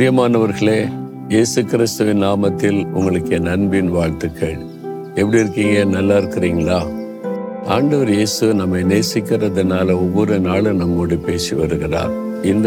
பிரியமானவர்களே இயேசு கிறிஸ்துவின் நாமத்தில் உங்களுக்கு என் அன்பின் வாழ்த்துக்கள் எப்படி இருக்கீங்க நல்லா இருக்கிறீங்களா ஆண்டவர் இயேசு நம்மை நேசிக்கிறதுனால ஒவ்வொரு நாளும் நம்மோடு பேசி வருகிறார் இந்த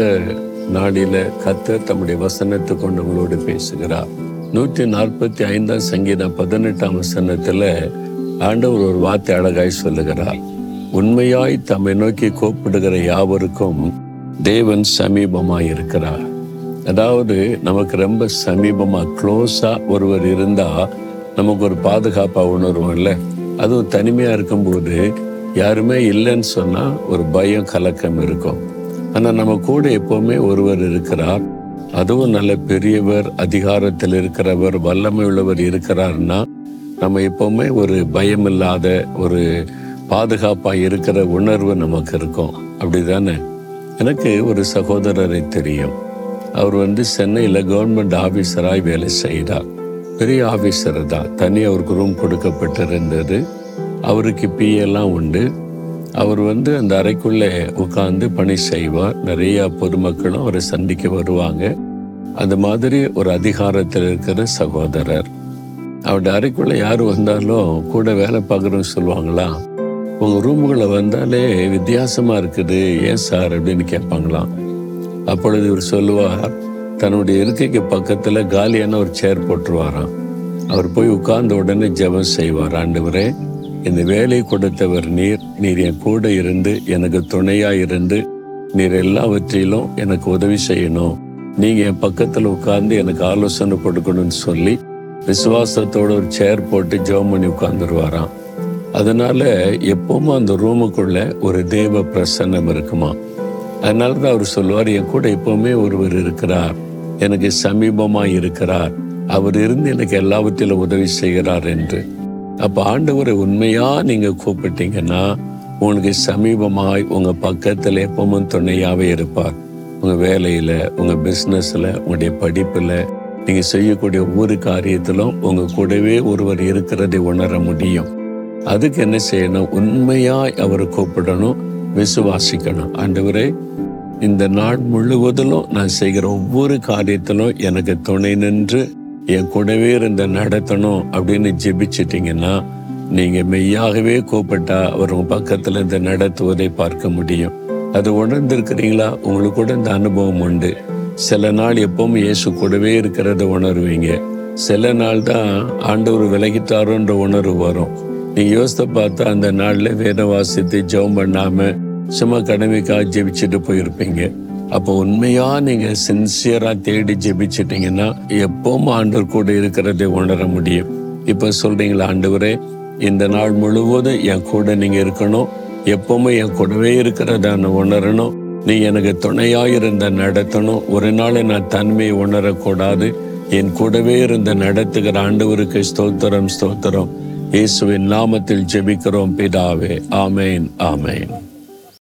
நாளில கத்தர் தம்முடைய வசனத்தை கொண்டு உங்களோடு பேசுகிறார் நூற்றி நாற்பத்தி ஐந்தாம் சங்கீதம் பதினெட்டாம் வசனத்துல ஆண்டவர் ஒரு வார்த்தை அழகாய் சொல்லுகிறார் உண்மையாய் தம்மை நோக்கி கூப்பிடுகிற யாவருக்கும் தேவன் சமீபமாய் இருக்கிறார் அதாவது நமக்கு ரொம்ப சமீபமா க்ளோஸா ஒருவர் இருந்தா நமக்கு ஒரு பாதுகாப்பா உணர்வோம்ல அதுவும் தனிமையா இருக்கும்போது யாருமே இல்லைன்னு சொன்னா ஒரு பயம் கலக்கம் இருக்கும் ஆனா நம்ம கூட எப்பவுமே ஒருவர் இருக்கிறார் அதுவும் நல்ல பெரியவர் அதிகாரத்தில் இருக்கிறவர் வல்லமை உள்ளவர் இருக்கிறார்னா நம்ம எப்பவுமே ஒரு பயம் இல்லாத ஒரு பாதுகாப்பா இருக்கிற உணர்வு நமக்கு இருக்கும் அப்படிதானே எனக்கு ஒரு சகோதரரை தெரியும் அவர் வந்து சென்னையில் கவர்மெண்ட் ஆஃபீஸராய் வேலை செய்கிறார் பெரிய ஆஃபீஸர் தான் தனி அவருக்கு ரூம் கொடுக்கப்பட்டிருந்தது அவருக்கு பிஎல்லாம் உண்டு அவர் வந்து அந்த அறைக்குள்ளே உட்கார்ந்து பணி செய்வார் நிறைய பொதுமக்களும் அவரை சந்திக்க வருவாங்க அந்த மாதிரி ஒரு அதிகாரத்தில் இருக்கிற சகோதரர் அவருடைய அறைக்குள்ள யார் வந்தாலும் கூட வேலை பார்க்குறோன்னு சொல்லுவாங்களா உங்கள் ரூமுக்குள்ளே வந்தாலே வித்தியாசமாக இருக்குது ஏன் சார் அப்படின்னு கேட்பாங்களாம் அப்பொழுது இவர் சொல்லுவார் தன்னுடைய இருக்கைக்கு பக்கத்தில் காலியான ஒரு சேர் போட்டுருவாராம் அவர் போய் உட்கார்ந்த உடனே ஜெபம் செய்வார் ஆண்டவரே இந்த வேலை கொடுத்தவர் நீர் நீர் என் கூட இருந்து எனக்கு துணையா இருந்து நீர் எல்லாவற்றிலும் எனக்கு உதவி செய்யணும் நீங்க என் பக்கத்துல உட்கார்ந்து எனக்கு ஆலோசனை கொடுக்கணும்னு சொல்லி விசுவாசத்தோட ஒரு சேர் போட்டு ஜெபம் பண்ணி உட்கார்ந்துருவாராம் அதனால எப்பவுமே அந்த ரூமுக்குள்ள ஒரு தேவ பிரசன்னம் இருக்குமா அதனால தான் அவர் சொல்லுவார் என் கூட எப்பவுமே ஒருவர் இருக்கிறார் எனக்கு சமீபமா இருக்கிறார் அவர் இருந்து எனக்கு எல்லாவற்றிலும் உதவி செய்கிறார் என்று அப்ப ஆண்டவரை உண்மையா நீங்க கூப்பிட்டீங்கன்னா உங்களுக்கு சமீபமாய் உங்க பக்கத்துல எப்பவும் துணையாவே இருப்பார் உங்க வேலையில உங்க பிசினஸ்ல உங்களுடைய படிப்புல நீங்க செய்யக்கூடிய ஒவ்வொரு காரியத்திலும் உங்க கூடவே ஒருவர் இருக்கிறதை உணர முடியும் அதுக்கு என்ன செய்யணும் உண்மையாய் அவரை கூப்பிடணும் விசுவாசிக்கணும் ஆண்டவரே இந்த நாள் முழுவதிலும் நான் செய்கிற ஒவ்வொரு காரியத்திலும் எனக்கு துணை நின்று என் கூடவே இருந்த நடத்தணும் அப்படின்னு ஜெபிச்சிட்டீங்கன்னா நீங்க மெய்யாகவே கூப்பிட்டா அவர் உங்க பக்கத்துல இந்த நடத்துவதை பார்க்க முடியும் அது உணர்ந்திருக்கிறீங்களா உங்களுக்கு கூட இந்த அனுபவம் உண்டு சில நாள் எப்பவும் இயேசு கூடவே இருக்கிறத உணர்வீங்க சில நாள் தான் ஆண்டவர் விலகிட்டாரோன்ற உணர்வு வரும் நீங்க யோசித்து பார்த்தா அந்த நாள்ல வேத வாசித்து ஜெபம் பண்ணாம சும்மா கடமைக்காக ஜெபிச்சுட்டு போயிருப்பீங்க அப்போ உண்மையா நீங்க சின்சியரா தேடி ஜெபிச்சிட்டீங்கன்னா எப்பவும் ஆண்டவர் கூட இருக்கிறதை உணர முடியும் இப்ப சொல்றீங்களா ஆண்டவரே இந்த நாள் முழுவதும் என் கூட நீங்க இருக்கணும் எப்பவுமே என் கூடவே இருக்கிறத நான் உணரணும் நீ எனக்கு துணையா இருந்த நடத்தணும் ஒரு நாள் நான் தன்மையை உணரக்கூடாது என் கூடவே இருந்த நடத்துகிற ஆண்டவருக்கு ஸ்தோத்திரம் ஸ்தோத்திரம் இயேசுவின் நாமத்தில் ஜெபிக்கிறோம் பிதாவே ஆமேன் ஆமேன்